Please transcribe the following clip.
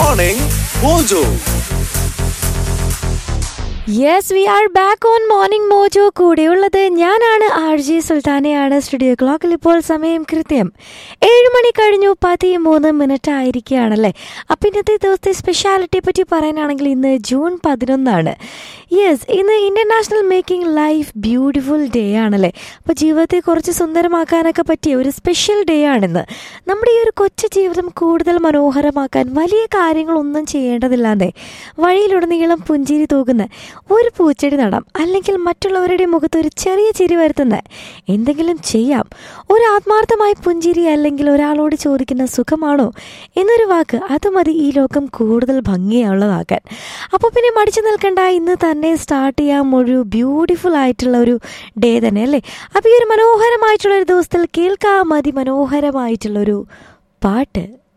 Morning Mojo. Yes we are back on morning Mojo കൂടെയുള്ളത് ഞാനാണ് R J സുൽത്താനയാണ് studio ക്ലോക്കിൽ ഇപ്പോൾ സമയം കൃത്യം ഏഴ് മണി കഴിഞ്ഞു പതിമൂന്ന് മിനിറ്റ് ആയിരിക്കുകയാണല്ലേ അപ്പം ഇന്നത്തെ ദിവസത്തെ സ്പെഷ്യാലിറ്റിയെ പറ്റി പറയാനാണെങ്കിൽ ഇന്ന് ജൂൺ പതിനൊന്നാണ് യെസ് ഇന്ന് international making life beautiful day ആണല്ലേ അപ്പോൾ ജീവിതത്തെ കുറച്ച് സുന്ദരമാക്കാനൊക്കെ പറ്റിയ ഒരു സ്പെഷ്യൽ ഡേ ആണിന്ന് നമ്മുടെ ഈ ഒരു കൊച്ചു ജീവിതം കൂടുതൽ മനോഹരമാക്കാൻ വലിയ കാര്യങ്ങളൊന്നും ചെയ്യേണ്ടതില്ലാന്നേ വഴിയിലുടനീളം പുഞ്ചിരി തൂകുന്ന ഒരു പൂച്ചെടി നടാം അല്ലെങ്കിൽ മറ്റുള്ളവരുടെ മുഖത്ത് ഒരു ചെറിയ ചിരി വരുത്തുന്ന എന്തെങ്കിലും ചെയ്യാം ഒരു ആത്മാർത്ഥമായ പുഞ്ചിരി അല്ലെങ്കിൽ ഒരാളോട് ചോദിക്കുന്ന സുഖമാണോ എന്നൊരു വാക്ക് അത് മതി ഈ ലോകം കൂടുതൽ ഭംഗിയുള്ളതാക്കാൻ അപ്പോൾ പിന്നെ മടിച്ചു നിൽക്കണ്ട ഇന്ന് തന്നെ സ്റ്റാർട്ട് ചെയ്യാം ഒരു ബ്യൂട്ടിഫുൾ ആയിട്ടുള്ള ഒരു ഡേ തന്നെ അല്ലേ അപ്പോൾ ഈ ഒരു മനോഹരമായിട്ടുള്ള ഒരു ദിവസത്തിൽ കേൾക്കാൻ മതി മനോഹരമായിട്ടുള്ളൊരു പാട്ട്